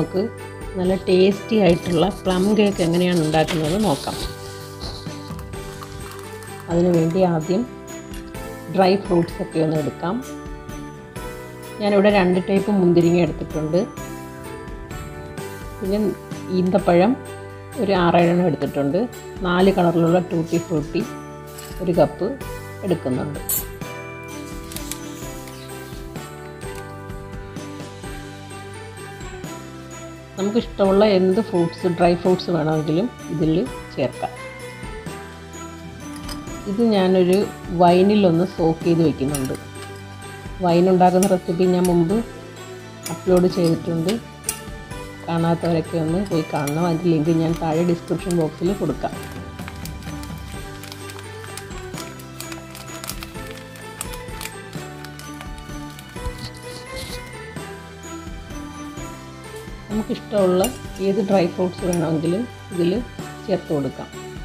നമുക്ക് നല്ല ടേസ്റ്റി ആയിട്ടുള്ള പ്ലം കേക്ക് എങ്ങനെയാണ് ഉണ്ടാക്കുന്നത് നോക്കാം അതിനുവേണ്ടി ആദ്യം ഡ്രൈ ഫ്രൂട്ട്സ് ഒക്കെ ഒന്ന് എടുക്കാം ഞാനിവിടെ രണ്ട് ടൈപ്പ് മുന്തിരിങ്ങ എടുത്തിട്ടുണ്ട് പിന്നെ ഈന്തപ്പഴം ഒരു ആറേഴെണ്ണം എടുത്തിട്ടുണ്ട് നാല് കളറിലുള്ള ടൂട്ടി ഫ്രൂട്ടി ഒരു കപ്പ് എടുക്കുന്നുണ്ട് നമുക്കിഷ്ടമുള്ള എന്ത് ഫ്രൂട്ട്സ് ഡ്രൈ ഫ്രൂട്ട്സ് വേണമെങ്കിലും ഇതിൽ ചേർക്കാം ഇത് ഞാനൊരു വൈനിലൊന്ന് സോക്ക് ചെയ്ത് വെക്കുന്നുണ്ട് വൈൻ ഉണ്ടാക്കുന്ന റെസിപ്പി ഞാൻ മുമ്പ് അപ്ലോഡ് ചെയ്തിട്ടുണ്ട് കാണാത്തവരൊക്കെ ഒന്ന് പോയി കാണണം അതിൻ്റെ ലിങ്ക് ഞാൻ താഴെ ഡിസ്ക്രിപ്ഷൻ ബോക്സിൽ കൊടുക്കാം നമുക്കിഷ്ടമുള്ള ഏത് ഡ്രൈ ഫ്രൂട്ട്സ് വേണമെങ്കിലും ഇതിൽ ചേർത്ത് കൊടുക്കാം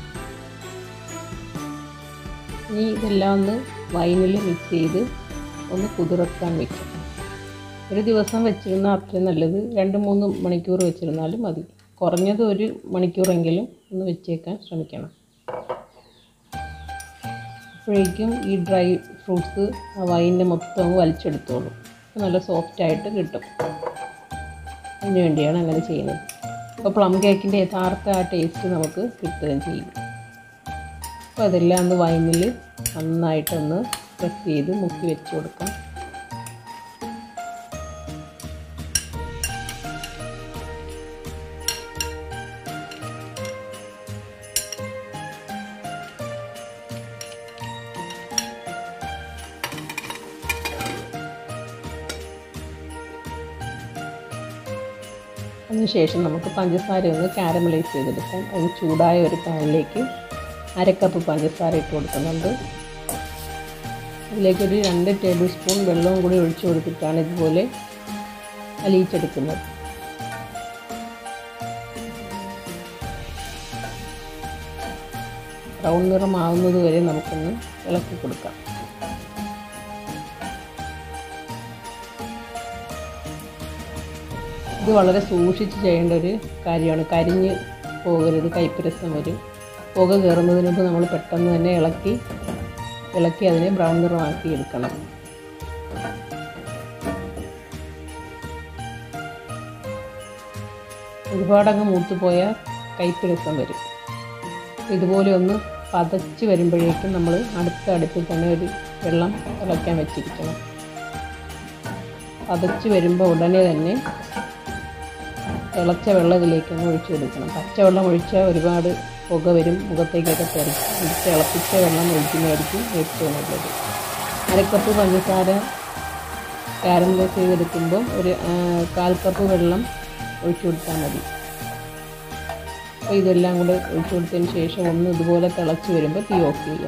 ഇനി ഇതെല്ലാം ഒന്ന് വൈനിൽ മിക്സ് ചെയ്ത് ഒന്ന് കുതിർക്കാൻ വെക്കും ഒരു ദിവസം വെച്ചിരുന്നാൽ അത്രയും നല്ലത് രണ്ട് മൂന്ന് മണിക്കൂർ വെച്ചിരുന്നാലും മതി കുറഞ്ഞത് ഒരു മണിക്കൂറെങ്കിലും ഒന്ന് വെച്ചേക്കാൻ ശ്രമിക്കണം അപ്പോഴേക്കും ഈ ഡ്രൈ ഫ്രൂട്ട്സ് ആ വൈനിൻ്റെ മൊത്തം അങ്ങ് വലിച്ചെടുത്തോളും നല്ല സോഫ്റ്റായിട്ട് കിട്ടും അതിന് വേണ്ടിയാണ് അങ്ങനെ ചെയ്യുന്നത് അപ്പോൾ പ്ലം കേക്കിൻ്റെ യഥാർത്ഥ ആ ടേസ്റ്റ് നമുക്ക് കിട്ടുകയും ചെയ്യും അപ്പോൾ അതെല്ലാം ഒന്ന് വൈനിൽ നന്നായിട്ടൊന്ന് പ്രസ് ചെയ്ത് മുക്കി വെച്ച് കൊടുക്കാം അതിനുശേഷം നമുക്ക് പഞ്ചസാര ഒന്ന് കാരമലൈസ് ചെയ്തെടുക്കാം അത് ചൂടായ ഒരു പാനിലേക്ക് അര കപ്പ് പഞ്ചസാര ഇട്ട് കൊടുക്കുന്നുണ്ട് അതിലേക്കൊരു രണ്ട് ടേബിൾ സ്പൂൺ വെള്ളവും കൂടി ഒഴിച്ചു കൊടുത്തിട്ടാണ് ഇതുപോലെ അലിയിച്ചെടുക്കുന്നത് ബ്രൗൺ നിറമാവുന്നത് വരെ നമുക്കൊന്ന് ഇളക്കി കൊടുക്കാം ഇത് വളരെ സൂക്ഷിച്ച് ചെയ്യേണ്ട ഒരു കാര്യമാണ് കരിഞ്ഞ് പോകരുത് കയ്പ്പരസം വരും പുക കയറുന്നതിന് മുമ്പ് നമ്മൾ പെട്ടെന്ന് തന്നെ ഇളക്കി ഇളക്കി അതിനെ ബ്രൗൺ നിറമാക്കി എടുക്കണം ഒരുപാടങ്ങ് മൂത്തുപോയാൽ കയ്പ്പരസം വരും ഇതുപോലെ ഒന്ന് പതച്ച് വരുമ്പോഴേക്കും നമ്മൾ അടുത്ത അടുപ്പിൽ തന്നെ ഒരു വെള്ളം തിളയ്ക്കാൻ വെച്ചിരിക്കണം പതച്ച് വരുമ്പോൾ ഉടനെ തന്നെ തിളച്ച വെള്ളം ഇതിലേക്കൊന്ന് ഒഴിച്ചു കൊടുക്കണം പച്ചവെള്ളം ഒഴിച്ചാൽ ഒരുപാട് പുക വരും മുഖത്തേക്കൊക്കെ തെറിക്കും തിളപ്പിച്ച വെള്ളം ഒഴിക്കുന്നതായിരിക്കും ഏറ്റവും നല്ലത് അരക്കപ്പ് പഞ്ചസാര കാരമലൈസ് ചെയ്തെടുക്കുമ്പോൾ ഒരു കാൽ കപ്പ് വെള്ളം ഒഴിച്ചു കൊടുത്താൽ മതി അപ്പോൾ ഇതെല്ലാം കൂടെ ഒഴിച്ചു കൊടുത്തതിന് ശേഷം ഒന്ന് ഇതുപോലെ തിളച്ച് വരുമ്പോൾ തീ ഓഫ് ചെയ്യാം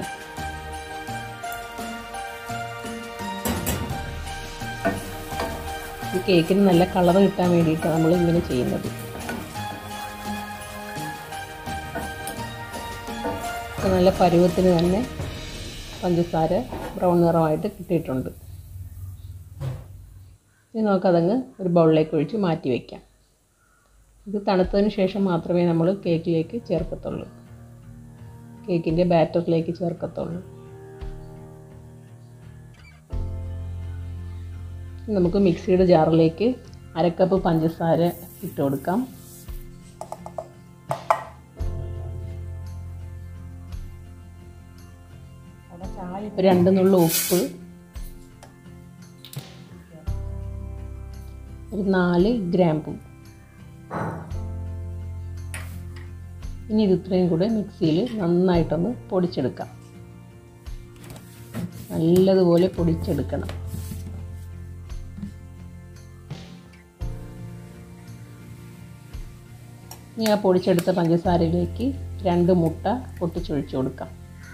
ഈ കേക്കിന് നല്ല കളർ കിട്ടാൻ വേണ്ടിയിട്ടാണ് നമ്മൾ ഇങ്ങനെ ചെയ്യുന്നത് നല്ല പരുവത്തിന് തന്നെ പഞ്ചസാര ബ്രൗൺ നിറമായിട്ട് കിട്ടിയിട്ടുണ്ട് ഇനി നമുക്കതങ്ങ് ഒരു ബൗളിലേക്ക് ഒഴിച്ച് മാറ്റി വയ്ക്കാം ഇത് തണുത്തതിന് ശേഷം മാത്രമേ നമ്മൾ കേക്കിലേക്ക് ചേർക്കത്തുള്ളൂ കേക്കിൻ്റെ ബാറ്ററിലേക്ക് ചേർക്കത്തുള്ളൂ നമുക്ക് മിക്സിയുടെ ജാറിലേക്ക് അരക്കപ്പ് പഞ്ചസാര ഇട്ട് കൊടുക്കാം ഒരു രണ്ട് നുള്ള ഉപ്പ് ഒരു നാല് ഗ്രാമ്പു ഇനി ഇത് ഇത്രയും കൂടെ മിക്സിയിൽ നന്നായിട്ടൊന്ന് പൊടിച്ചെടുക്കാം നല്ലതുപോലെ പൊടിച്ചെടുക്കണം ഇനി ആ പൊടിച്ചെടുത്ത പഞ്ചസാരയിലേക്ക് രണ്ട് മുട്ട പൊട്ടിച്ചൊഴിച്ചു കൊടുക്കാം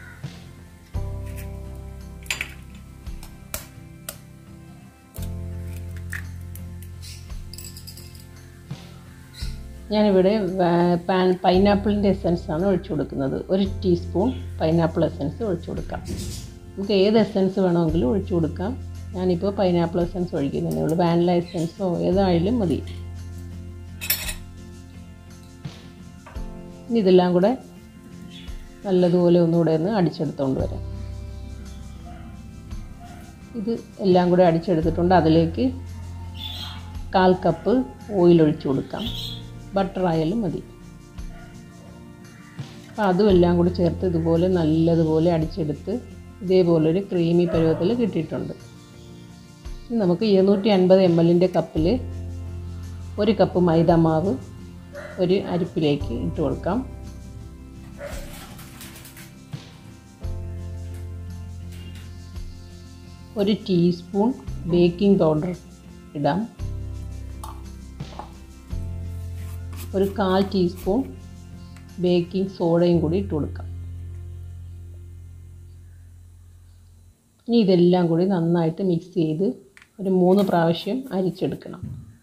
ഞാനിവിടെ പാൻ പൈനാപ്പിളിൻ്റെ എസൻസ് ആണ് ഒഴിച്ചു കൊടുക്കുന്നത് ഒരു ടീസ്പൂൺ പൈനാപ്പിൾ എസൻസ് ഒഴിച്ചു കൊടുക്കാം നമുക്ക് ഏത് എസൻസ് വേണമെങ്കിലും ഒഴിച്ചു കൊടുക്കാം ഞാനിപ്പോൾ പൈനാപ്പിൾ എസൻസ് ഒഴിക്കുന്നതേ ഉള്ളൂ വാനില എസൻസോ ഏതായാലും മതി ഇനി ഇതെല്ലാം കൂടെ നല്ലതുപോലെ ഒന്നുകൂടെ ഒന്ന് അടിച്ചെടുത്തുകൊണ്ട് വരാം ഇത് എല്ലാം കൂടെ അടിച്ചെടുത്തിട്ടുണ്ട് അതിലേക്ക് കാൽ കപ്പ് ഓയിൽ ഒഴിച്ചു കൊടുക്കാം ബട്ടർ ആയാലും മതി അപ്പോൾ അതും എല്ലാം കൂടി ചേർത്ത് ഇതുപോലെ നല്ലതുപോലെ അടിച്ചെടുത്ത് ഇതേപോലെ ഒരു ക്രീമി പരുവത്തിൽ കിട്ടിയിട്ടുണ്ട് ഇനി നമുക്ക് ഇരുന്നൂറ്റി അൻപത് എം എല്ലിൻ്റെ കപ്പിൽ ഒരു കപ്പ് മൈദ മാവ് ഒരു അരിപ്പിലേക്ക് ഇട്ട് കൊടുക്കാം ഒരു ടീസ്പൂൺ ബേക്കിംഗ് പൗഡർ ഇടാം ഒരു കാൽ ടീസ്പൂൺ ബേക്കിംഗ് സോഡയും കൂടി ഇട്ട് കൊടുക്കാം ഇനി ഇതെല്ലാം കൂടി നന്നായിട്ട് മിക്സ് ചെയ്ത് ഒരു മൂന്ന് പ്രാവശ്യം അരിച്ചെടുക്കണം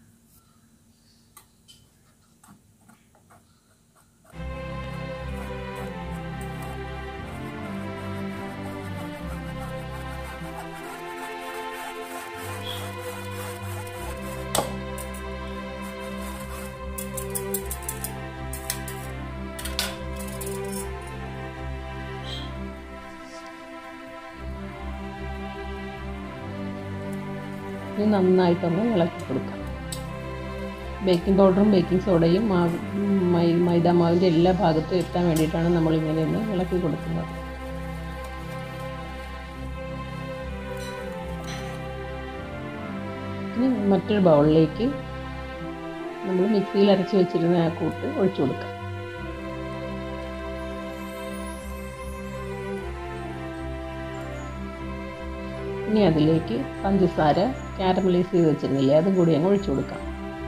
ഇനി നന്നായിട്ടൊന്ന് ഇളക്കി കൊടുക്കാം ബേക്കിംഗ് പൗഡറും ബേക്കിംഗ് സോഡയും മാവ് മൈ മൈദ മാവിൻ്റെ എല്ലാ ഭാഗത്തും എത്താൻ വേണ്ടിയിട്ടാണ് നമ്മൾ ഇങ്ങനെ ഒന്ന് ഇളക്കി കൊടുക്കുന്നത് ഇനി മറ്റൊരു ബൗളിലേക്ക് നമ്മൾ മിക്സിയിൽ അരച്ച് വെച്ചിരുന്ന ആ കൂട്ട് ഒഴിച്ചു കൊടുക്കാം ഇനി അതിലേക്ക് പഞ്ചസാര കാരമലൈസ് ചെയ്ത് വെച്ചിരുന്നില്ലേ അതും കൂടി അങ്ങ് ഒഴിച്ചു കൊടുക്കാം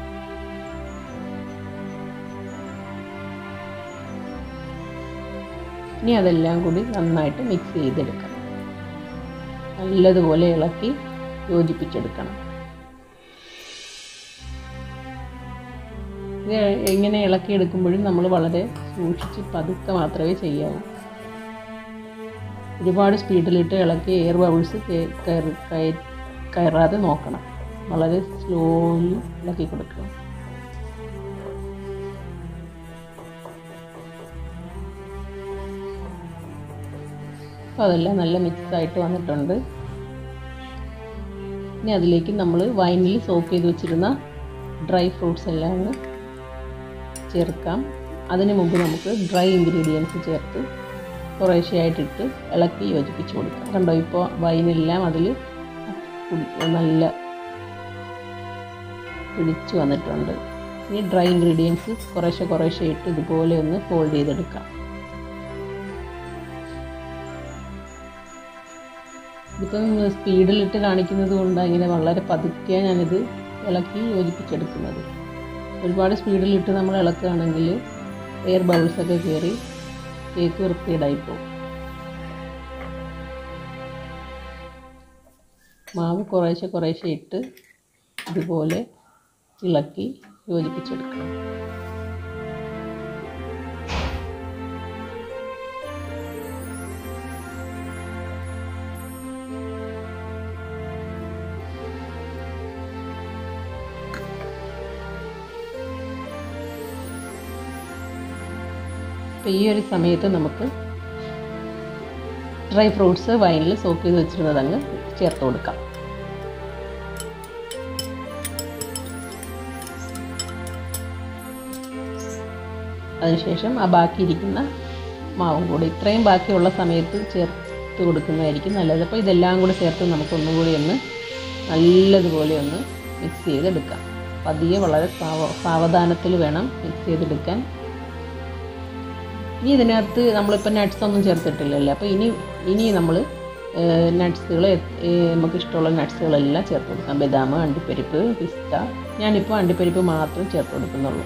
ഇനി അതെല്ലാം കൂടി നന്നായിട്ട് മിക്സ് ചെയ്തെടുക്കാം നല്ലതുപോലെ ഇളക്കി യോജിപ്പിച്ചെടുക്കണം ഇത് ഇങ്ങനെ ഇളക്കിയെടുക്കുമ്പോഴും നമ്മൾ വളരെ സൂക്ഷിച്ച് പതുക്കെ മാത്രമേ ചെയ്യാവൂ ഒരുപാട് സ്പീഡിലിട്ട് ഇളക്കി എയർ ബബിൾസ് കയറാതെ നോക്കണം വളരെ സ്ലോലി ഇളക്കി കൊടുക്കണം അപ്പോൾ അതെല്ലാം നല്ല മിക്സായിട്ട് വന്നിട്ടുണ്ട് ഇനി അതിലേക്ക് നമ്മൾ വൈനിൽ സോക്ക് ചെയ്ത് വെച്ചിരുന്ന ഡ്രൈ ഫ്രൂട്ട്സ് എല്ലാം ഒന്ന് ചേർക്കാം അതിന് മുമ്പ് നമുക്ക് ഡ്രൈ ഇൻഗ്രീഡിയൻസ് ചേർത്ത് കുറേശ്ശെയായിട്ടിട്ട് ഇളക്കി യോജിപ്പിച്ച് കൊടുക്കാം കണ്ടോ ഇപ്പോൾ വൈനെല്ലാം അതിൽ നല്ല പിടിച്ചു വന്നിട്ടുണ്ട് ഇനി ഡ്രൈ ഇൻഗ്രീഡിയൻസ് കുറേശ്ശെ കുറേശ്ശെ ഇട്ട് ഇതുപോലെ ഒന്ന് ഫോൾഡ് ചെയ്തെടുക്കാം ഇതിപ്പം സ്പീഡിലിട്ട് കാണിക്കുന്നത് കൊണ്ടാണ് ഇങ്ങനെ വളരെ പതുക്കെ ഞാനിത് ഇളക്കി യോജിപ്പിച്ചെടുക്കുന്നത് ഒരുപാട് സ്പീഡിലിട്ട് നമ്മൾ ഇളക്കുകയാണെങ്കിൽ എയർ ബൗൾസൊക്കെ കയറി കേക്ക് വൃത്തിയിടായിപ്പോവും മാവ് കുറേശ്ശെ കുറേശ്ശെ ഇട്ട് ഇതുപോലെ ഇളക്കി യോജിപ്പിച്ചെടുക്കണം അപ്പോൾ ഈ ഒരു സമയത്ത് നമുക്ക് ഡ്രൈ ഫ്രൂട്ട്സ് വൈനിൽ സോക്ക് ചെയ്ത് വെച്ചിരുന്നത് അങ്ങ് ചേർത്ത് കൊടുക്കാം അതിനുശേഷം ആ ബാക്കിയിരിക്കുന്ന മാവും കൂടി ഇത്രയും ബാക്കിയുള്ള സമയത്ത് ചേർത്ത് കൊടുക്കുന്നതായിരിക്കും നല്ലത് അപ്പോൾ ഇതെല്ലാം കൂടി ചേർത്ത് നമുക്കൊന്നും കൂടി ഒന്ന് നല്ലതുപോലെ ഒന്ന് മിക്സ് ചെയ്തെടുക്കാം പതിയെ വളരെ സാവ സാവധാനത്തിൽ വേണം മിക്സ് ചെയ്തെടുക്കാൻ ഇനി ഇതിനകത്ത് നമ്മളിപ്പോൾ നട്ട്സ് ഒന്നും ചേർത്തിട്ടില്ലല്ലോ അപ്പോൾ ഇനി ഇനി നമ്മൾ നട്ട്സുകൾ നമുക്ക് ഇഷ്ടമുള്ള നട്ട്സുകളെല്ലാം ചേർത്ത് കൊടുക്കാം ബദാം അണ്ടിപ്പരിപ്പ് പിസ്ത ഞാനിപ്പോൾ അണ്ടിപ്പരിപ്പ് മാത്രം ചേർത്ത് കൊടുക്കുന്നുള്ളൂ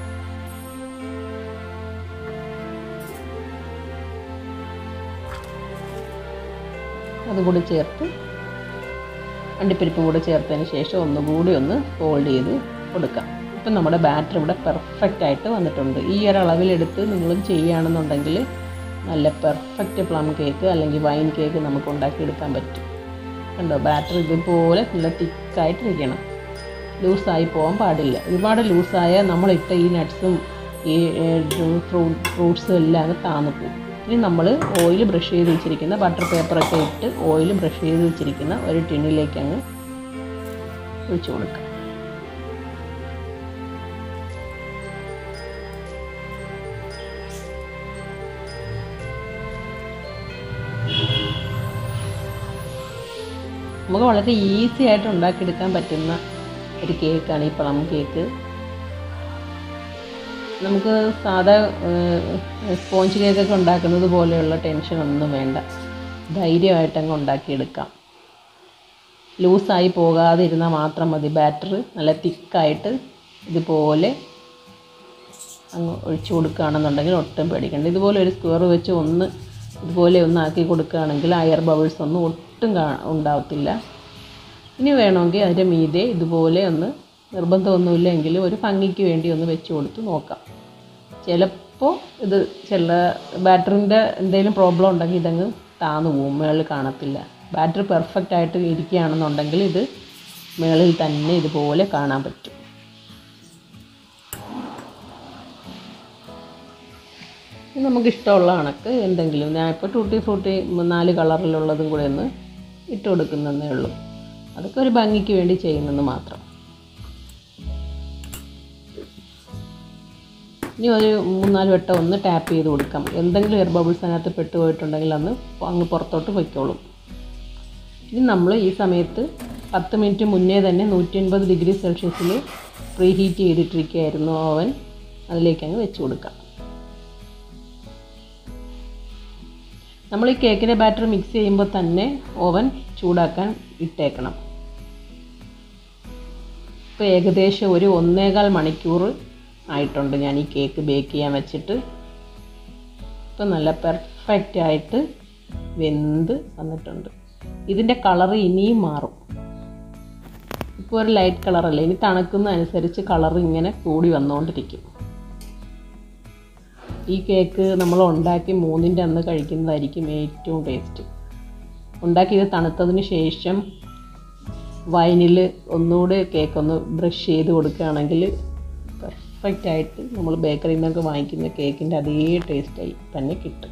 അതുകൂടി ചേർത്ത് അണ്ടിപ്പരിപ്പും കൂടെ ചേർത്തതിന് ശേഷം ഒന്നുകൂടി ഒന്ന് ഫോൾഡ് ചെയ്ത് കൊടുക്കാം ഇപ്പം നമ്മുടെ ബാറ്റർ ഇവിടെ പെർഫെക്റ്റ് ആയിട്ട് വന്നിട്ടുണ്ട് ഈ ഒരു അളവിലെടുത്ത് നിങ്ങളും ചെയ്യുകയാണെന്നുണ്ടെങ്കിൽ നല്ല പെർഫെക്റ്റ് പ്ലം കേക്ക് അല്ലെങ്കിൽ വൈൻ കേക്ക് നമുക്ക് ഉണ്ടാക്കിയെടുക്കാൻ പറ്റും കണ്ടോ ബാറ്റർ ഇതുപോലെ നല്ല തിക്കായിട്ടിരിക്കണം ലൂസായി പോകാൻ പാടില്ല ഒരുപാട് ലൂസായാൽ നമ്മളിട്ട ഈ നട്ട്സും ഈ ഫ്രൂട്ട് ഫ്രൂട്ട്സും എല്ലാം അങ്ങ് താന്നു പോകും ഇനി നമ്മൾ ഓയിൽ ബ്രഷ് ചെയ്ത് വെച്ചിരിക്കുന്ന ബട്ടർ പേപ്പറൊക്കെ ഇട്ട് ഓയിൽ ബ്രഷ് ചെയ്ത് വെച്ചിരിക്കുന്ന ഒരു ടിന്നിലേക്ക് അങ്ങ് ഒഴിച്ചു കൊടുക്കാം നമുക്ക് വളരെ ഈസി ആയിട്ട് ഉണ്ടാക്കിയെടുക്കാൻ പറ്റുന്ന ഒരു കേക്കാണ് ഈ പ്ലം കേക്ക് നമുക്ക് സാധാ സ്പോഞ്ച് കേക്കൊക്കെ ഉണ്ടാക്കുന്നത് പോലെയുള്ള ടെൻഷനൊന്നും വേണ്ട ധൈര്യമായിട്ട് അങ്ങ് ഉണ്ടാക്കിയെടുക്കാം ലൂസായി പോകാതെ ഇരുന്നാൽ മാത്രം മതി ബാറ്റർ നല്ല തിക്കായിട്ട് ഇതുപോലെ അങ്ങ് ഒഴിച്ചു കൊടുക്കുകയാണെന്നുണ്ടെങ്കിൽ ഒട്ടും പേടിക്കണ്ട ഇതുപോലെ ഒരു സ്ക്വയർ വെച്ച് ഒന്ന് ഇതുപോലെ ഒന്ന് ആക്കി കൊടുക്കുകയാണെങ്കിൽ അയർ ബബിൾസ് ഒന്നും ഒട്ടും കാ ഉണ്ടാവത്തില്ല ഇനി വേണമെങ്കിൽ അതിൻ്റെ മീതെ ഇതുപോലെ ഒന്ന് നിർബന്ധമൊന്നുമില്ല എങ്കിലും ഒരു ഭംഗിക്ക് വേണ്ടി ഒന്ന് വെച്ച് കൊടുത്ത് നോക്കാം ചിലപ്പോൾ ഇത് ചില ബാറ്ററിൻ്റെ എന്തെങ്കിലും പ്രോബ്ലം ഉണ്ടെങ്കിൽ ഇതങ്ങ് താന്നു പോകും മേളിൽ കാണത്തില്ല ബാറ്ററി പെർഫെക്റ്റ് ആയിട്ട് ഇരിക്കുകയാണെന്നുണ്ടെങ്കിൽ ഇത് മേളിൽ തന്നെ ഇതുപോലെ കാണാൻ പറ്റും ഇനി നമുക്ക് ഇഷ്ടമുള്ള കണക്ക് എന്തെങ്കിലും ഞാൻ ഇപ്പോൾ ടൂട്ടി ഫ്രൂട്ടി നാല് കളറിലുള്ളതും കൂടെ ഒന്ന് ഇട്ട് കൊടുക്കുന്നതേ ഉള്ളൂ അതൊക്കെ ഒരു ഭംഗിക്ക് വേണ്ടി ചെയ്യുന്നത് മാത്രം ഇനി ഒരു മൂന്നാല് വട്ടം ഒന്ന് ടാപ്പ് ചെയ്ത് കൊടുക്കാം എന്തെങ്കിലും എയർ ബബിൾസ് അതിനകത്ത് പെട്ട് പോയിട്ടുണ്ടെങ്കിൽ അന്ന് അങ്ങ് പുറത്തോട്ട് പൊയ്ക്കോളും ഇനി നമ്മൾ ഈ സമയത്ത് പത്ത് മിനിറ്റ് മുന്നേ തന്നെ നൂറ്റി അൻപത് ഡിഗ്രി സെൽഷ്യസിൽ പ്രീ ഹീറ്റ് ചെയ്തിട്ടിരിക്കുകയായിരുന്നു ഓവൻ അതിലേക്ക് അങ്ങ് വെച്ച് കൊടുക്കാം നമ്മൾ ഈ കേക്കിൻ്റെ ബാറ്റർ മിക്സ് ചെയ്യുമ്പോൾ തന്നെ ഓവൻ ചൂടാക്കാൻ ഇട്ടേക്കണം ഇപ്പോൾ ഏകദേശം ഒരു ഒന്നേകാൽ മണിക്കൂർ ആയിട്ടുണ്ട് ഞാൻ ഈ കേക്ക് ബേക്ക് ചെയ്യാൻ വെച്ചിട്ട് ഇപ്പം നല്ല പെർഫെക്റ്റ് ആയിട്ട് വെന്ത് വന്നിട്ടുണ്ട് ഇതിൻ്റെ കളറ് ഇനിയും മാറും ഇപ്പോൾ ഒരു ലൈറ്റ് കളറല്ല ഇനി തണുക്കുന്നതനുസരിച്ച് കളർ ഇങ്ങനെ കൂടി വന്നുകൊണ്ടിരിക്കും ഈ കേക്ക് നമ്മൾ ഉണ്ടാക്കി മൂന്നിൻ്റെ അന്ന് കഴിക്കുന്നതായിരിക്കും ഏറ്റവും ടേസ്റ്റ് ഉണ്ടാക്കി ഇത് തണുത്തതിന് ശേഷം വൈനിൽ ഒന്നുകൂടെ കേക്ക് ഒന്ന് ബ്രഷ് ചെയ്ത് കൊടുക്കുകയാണെങ്കിൽ പെർഫെക്റ്റ് ആയിട്ട് നമ്മൾ ബേക്കറിയിൽ നിന്നൊക്കെ വാങ്ങിക്കുന്ന കേക്കിൻ്റെ അതേ ടേസ്റ്റായി തന്നെ കിട്ടും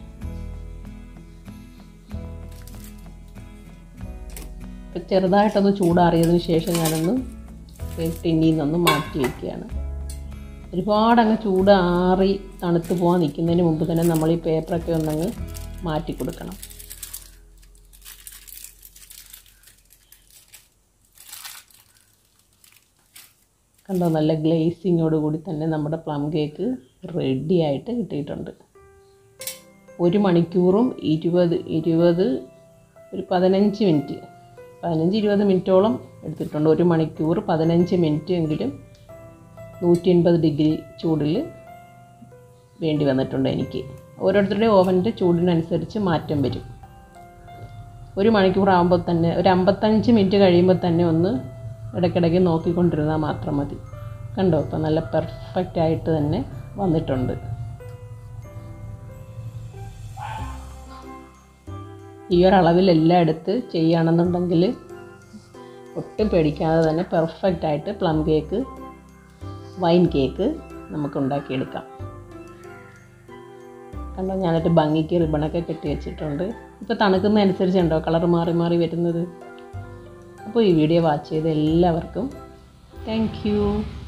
ഇപ്പം ചെറുതായിട്ടൊന്ന് ചൂടാറിയതിന് ശേഷം ഞാനൊന്ന് ടിന്നിൽ നിന്നൊന്ന് മാറ്റി വയ്ക്കുകയാണ് ഒരുപാട് അങ്ങ് ചൂടാറി തണുത്ത് പോകാൻ നിൽക്കുന്നതിന് മുമ്പ് തന്നെ നമ്മൾ ഈ പേപ്പറൊക്കെ ഒന്നങ്ങ് മാറ്റി കൊടുക്കണം കണ്ടോ നല്ല ഗ്ലേസിങ്ങോട് കൂടി തന്നെ നമ്മുടെ പ്ലം കേക്ക് റെഡി ആയിട്ട് കിട്ടിയിട്ടുണ്ട് ഒരു മണിക്കൂറും ഇരുപത് ഇരുപത് ഒരു പതിനഞ്ച് മിനിറ്റ് പതിനഞ്ച് ഇരുപത് മിനിറ്റോളം എടുത്തിട്ടുണ്ട് ഒരു മണിക്കൂർ പതിനഞ്ച് മിനിറ്റ് എങ്കിലും നൂറ്റി എൺപത് ഡിഗ്രി ചൂടിൽ വേണ്ടി വന്നിട്ടുണ്ട് എനിക്ക് ഓരോരുത്തരുടെ ഓവൻ്റെ ചൂടിനനുസരിച്ച് മാറ്റം വരും ഒരു മണിക്കൂർ ആകുമ്പോൾ തന്നെ ഒരു അമ്പത്തഞ്ച് മിനിറ്റ് കഴിയുമ്പോൾ തന്നെ ഒന്ന് ഇടയ്ക്കിടയ്ക്ക് നോക്കിക്കൊണ്ടിരുന്നാൽ മാത്രം മതി കണ്ടോ ഇപ്പം നല്ല പെർഫെക്റ്റ് ആയിട്ട് തന്നെ വന്നിട്ടുണ്ട് ഈ ഒരു അളവിലെല്ലാം എടുത്ത് ചെയ്യുകയാണെന്നുണ്ടെങ്കിൽ ഒട്ടും പേടിക്കാതെ തന്നെ പെർഫെക്റ്റ് ആയിട്ട് പ്ലം കേക്ക് വൈൻ കേക്ക് നമുക്ക് ഉണ്ടാക്കിയെടുക്കാം കണ്ടോ ഞാനിട്ട് ഭംഗിക്ക് റിബണൊക്കെ കെട്ടി വെച്ചിട്ടുണ്ട് ഇപ്പോൾ തണുക്കുന്നതനുസരിച്ചുണ്ടോ കളർ മാറി മാറി വരുന്നത് അപ്പോൾ ഈ വീഡിയോ വാച്ച് ചെയ്ത എല്ലാവർക്കും താങ്ക്